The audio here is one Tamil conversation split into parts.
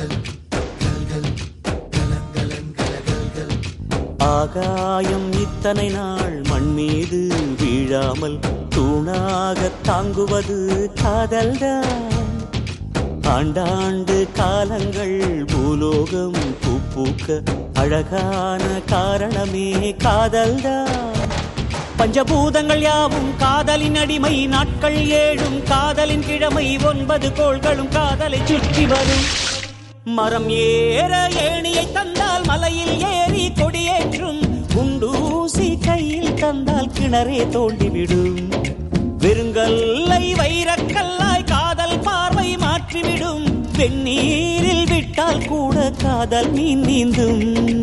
ஆகாயம் இத்தனை நாள் மண் மீது வீழாமல் தூணாக தாங்குவது காதல்தான் ஆண்டாண்டு காலங்கள் பூலோகம் பூப்பூக்க அழகான காரணமே காதல்தான் பஞ்சபூதங்கள் யாவும் காதலின் அடிமை நாட்கள் ஏழும் காதலின் கிழமை ஒன்பது கோள்களும் காதலை சுற்றி வரும் மரம் ஏற ஏணியை தந்தால் மலையில் ஏறி கொடியேற்றும் குண்டூசி கையில் தந்தால் கிணறே தோண்டிவிடும் வெறுங்கல்லை வைரக்கல்லாய் காதல் பார்வை மாற்றிவிடும் வெந்நீரில் விட்டால் கூட காதல் மீன் நீந்தும்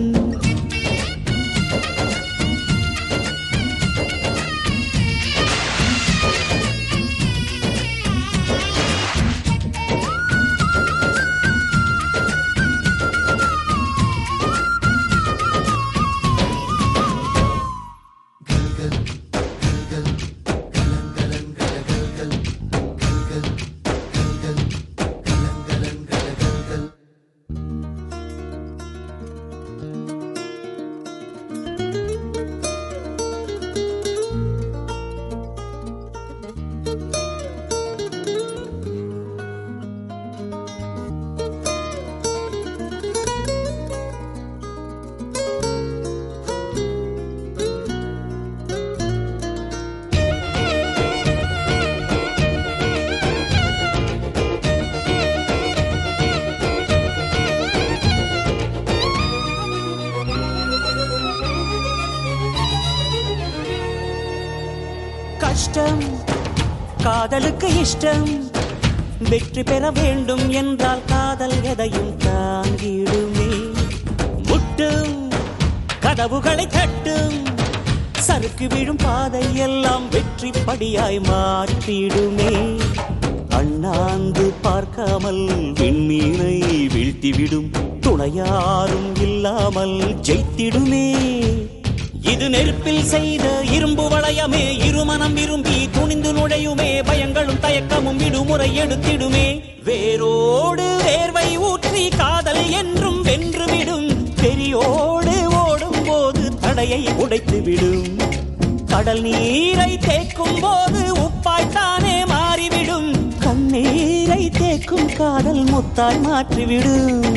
கஷ்டம் காதலுக்கு இஷ்டம் வெற்றி பெற வேண்டும் என்றால் காதல் எதையும் தாங்கிடுமே முட்டும் கதவுகளை தட்டும் சறுக்கு விழும் பாதை எல்லாம் வெற்றி படியாய் மாற்றிடுமே அண்ணாந்து பார்க்காமல் விண்மீனை வீழ்த்திவிடும் துணையாரும் இல்லாமல் ஜெயித்திடுமே இது நெருப்பில் செய்த இரும்பு வளையமே இருமனம் விரும்பி துணிந்து நுழையுமே பயங்களும் தயக்கமும் விடுமுறை எடுத்திடுமே வேரோடு வேர்வை ஊற்றி காதல் என்றும் வென்றுவிடும் பெரியோடு ஓடும் போது தடையை உடைத்து விடும் கடல் நீரை தேக்கும் போது உப்பாய்த்தானே மாறிவிடும் கண்ணீரை தேக்கும் காதல் முத்தாய் மாற்றிவிடும்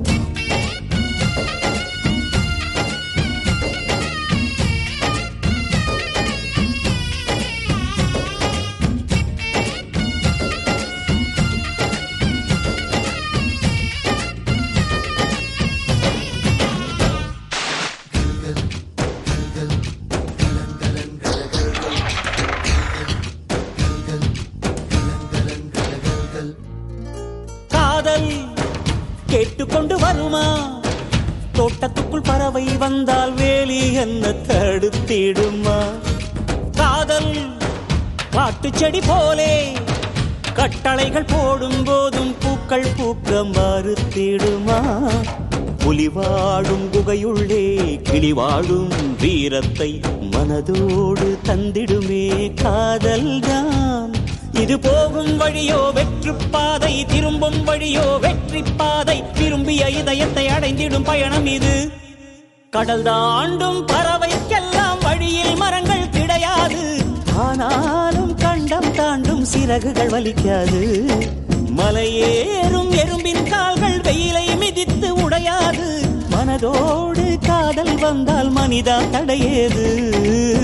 காதல் கேட்டுக்கொண்டு வருமா தோட்டத்துக்குள் பறவை வந்தால் வேலி என்ன தடுத்திடுமா காதல் காட்டு செடி போலே கட்டளைகள் போடும் போதும் பூக்கள் பூக்க மறுத்திடுமா புலி வாழும் குகையுள்ளே கிளி வாழும் வீரத்தை மனதோடு தந்திடுமே காதல்தான் இது போகும் வழியோ வெற்று பாதை திரும்பும் வழியோ வெற்றி பாதை விரும்பிய இதயத்தை அடைந்திடும் பயணம் இது கடல் தாண்டும் பறவைக்கெல்லாம் வழியில் மரங்கள் கிடையாது ஆனாலும் கண்டம் தாண்டும் சிறகுகள் வலிக்காது மலையேறும் எறும்பின் கால்கள் வெயிலை மிதித்து உடையாது மனதோடு காதல் வந்தால் மனிதா தடையேது